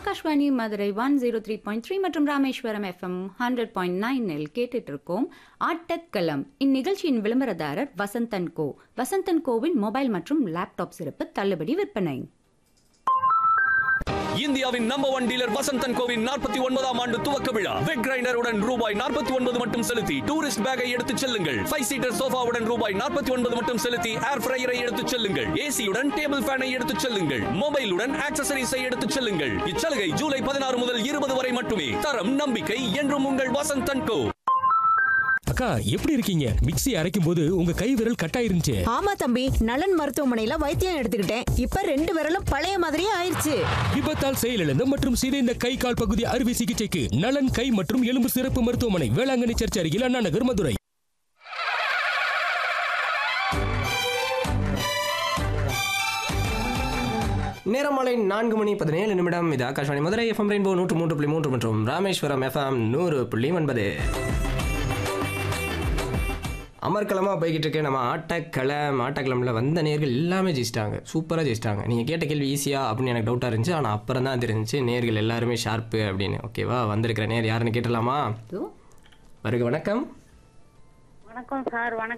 Akashvani Madurai one zero three point three மற்றும் Rameswaram FM hundred point நைனில் கேட்டுட்டு இருக்கோம் ஆட்டக்களம் இந்நிகழ்ச்சியின் விளம்பரதாரர் வசந்தன் கோ வசந்தன் கோவின் மொபைல் மற்றும் லேப்டாப் சிறப்பு தள்ளுபடி விற்பனை இந்தியாவின் நம்பர் ஒன் டீலர் வசந்தன் கோவின் நாற்பத்தி ஒன்பதாம் ஆண்டு துவக்க விழா வெட் கிரைண்டருடன் ரூபாய் நாற்பத்தி ஒன்பது மட்டும் செலுத்தி டூரிஸ்ட் பேக்கை எடுத்துச் செல்லுங்கள் ஃபைவ் சீட்டர் சோஃபாவுடன் ரூபாய் நாற்பத்தி ஒன்பது மட்டும் செலுத்தி ஏர் ஃப்ரையரை எடுத்துச் செல்லுங்கள் ஏசியுடன் டேபிள் ஃபேனை எடுத்துச் செல்லுங்கள் மொபைலுடன் ஆக்சசரிஸை எடுத்துச் செல்லுங்கள் இச்சலுகை ஜூலை பதினாறு முதல் இருபது வரை மட்டுமே தரம் நம்பிக்கை என்றும் உங்கள் வசந்தன் கோ அக்கா எப்படி இருக்கீங்க மிக்ஸி அரைக்கும் போது உங்க கை விரல் கட்டாயிருந்துச்சு ஆமா தம்பி நலன் மருத்துவமனையில வைத்தியம் எடுத்துக்கிட்டேன் இப்ப ரெண்டு விரலும் பழைய மாதிரியே ஆயிருச்சு விபத்தால் செயலிழந்த மற்றும் சிதைந்த கை கால் பகுதி அறுவை சிகிச்சைக்கு நலன் கை மற்றும் எலும்பு சிறப்பு மருத்துவமனை வேளாங்கண்ணி சர்ச் அருகில் அண்ணா நகர் மதுரை நேரமாலை நான்கு மணி பதினேழு நிமிடம் இது ஆகாஷ்வாணி மதுரை எஃப்எம் ரெயின்போ நூற்று மூன்று புள்ளி மூன்று மற்றும் ராமேஸ்வரம் எஃப்எம் நூறு புள்ளி ஒன்பது அமர்க்களமாக போய்கிட்டு இருக்கு நம்ம ஆட்டக்களம் ஆட்டக்களமில் வந்த நேர்கள் எல்லாமே ஜெயிச்சிட்டாங்க சூப்பராக ஜெயிச்சிட்டாங்க நீங்கள் கேட்ட கேள்வி ஈஸியாக அப்படின்னு எனக்கு டவுட்டாக இருந்துச்சு ஆனால் அப்புறம் தான் தெரிஞ்சுச்சு நேர்கள் எல்லாருமே ஷார்ப்பு அப்படின்னு ஓகேவா வந்திருக்கிற நேர் யாருன்னு கேட்டலாமா இதோ வருக வணக்கம் வணக்கம் சார் வணக்கம்